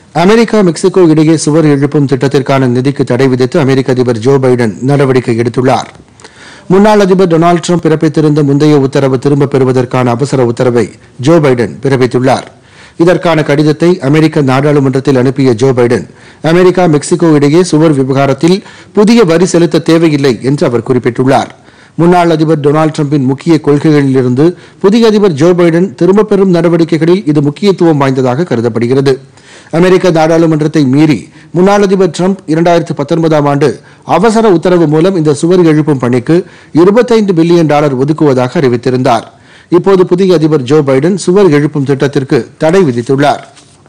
America Mexico இடையே சுவர் எழுப்பும் திட்டத்திற்கான நிதிக்கு தடை விதித்து அமெரிக்க அதிபர் ஜோ பைடன் நடவடிக்கை எடுத்துள்ளார் முன்னாள் அதிபர் டொனால்டு ட்ரம்ப் பிறப்பித்திருந்த முந்தைய உத்தரவு திரும்பப் பெறுவதற்கான அவசர உத்தரவை ஜோ பைடன் பிறப்பித்துள்ளார் இதற்கான கடிதத்தை அமெரிக்க நாடாளுமன்றத்தில் அனுப்பிய ஜோ பைடன் அமெரிக்கா மெக்சிகோ இடையே சுவர் விவகாரத்தில் புதிய வரி செலுத்த தேவையில்லை என்று அவர் குறிப்பிட்டுள்ளார் முன்னாள் அதிபர் டொனால்டு டிரம்பின் முக்கிய கொள்கைகளிலிருந்து புதிய அதிபர் ஜோ பைடன் திரும்பப் பெறும் நடவடிக்கைகளில் இது முக்கியத்துவம் வாய்ந்ததாக கருதப்படுகிறது அமெரிக்க நாடாளுமன்றத்தை மீறி முன்னாள் அதிபர் டிரம்ப் இரண்டாயிரத்து பத்தொன்பதாம் ஆண்டு அவசர உத்தரவு மூலம் இந்த சுவர் எழுப்பும் பணிக்கு இருபத்தைந்து பில்லியன் டாலர் ஒதுக்குவதாக அறிவித்திருந்தார் இப்போது புதிய அதிபர் ஜோ பைடன் சுவர் எழுப்பும் திட்டத்திற்கு தடை விதித்துள்ளார்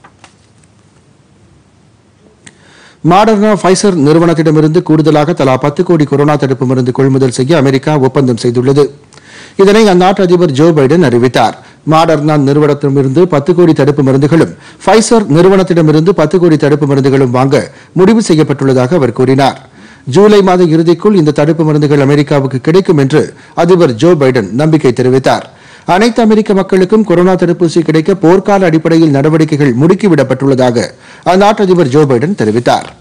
மாடர்னா ஃபைசர் நிறுவனத்திடமிருந்து கூடுதலாக தலா பத்து கோடி கொரோனா தடுப்பு மருந்து கொள்முதல் செய்ய அமெரிக்கா ஒப்பந்தம் செய்துள்ளது இதனை அந்நாட்டு அதிபர் ஜோ பைடன் அறிவித்தார் மாடர்னா நிறுவனத்திடமிருந்து பத்து கோடி தடுப்பு மருந்துகளும் ஃபைசர் நிறுவனத்திடமிருந்து பத்து கோடி தடுப்பு மருந்துகளும் வாங்க முடிவு செய்யப்பட்டுள்ளதாக அவர் கூறினார் ஜூலை மாத இறுதிக்குள் இந்த தடுப்பு மருந்துகள் அமெரிக்காவுக்கு கிடைக்கும் என்று அதிபர் ஜோ பைடன் நம்பிக்கை தெரிவித்தார் அனைத்து அமெரிக்க மக்களுக்கும் கொரோனா தடுப்பூசி கிடைக்க போர்க்கால அடிப்படையில் நடவடிக்கைகள் முடுக்கிவிடப்பட்டுள்ளதாக அந்நாட்டு அதிபர் ஜோ பைடன் தெரிவித்தார்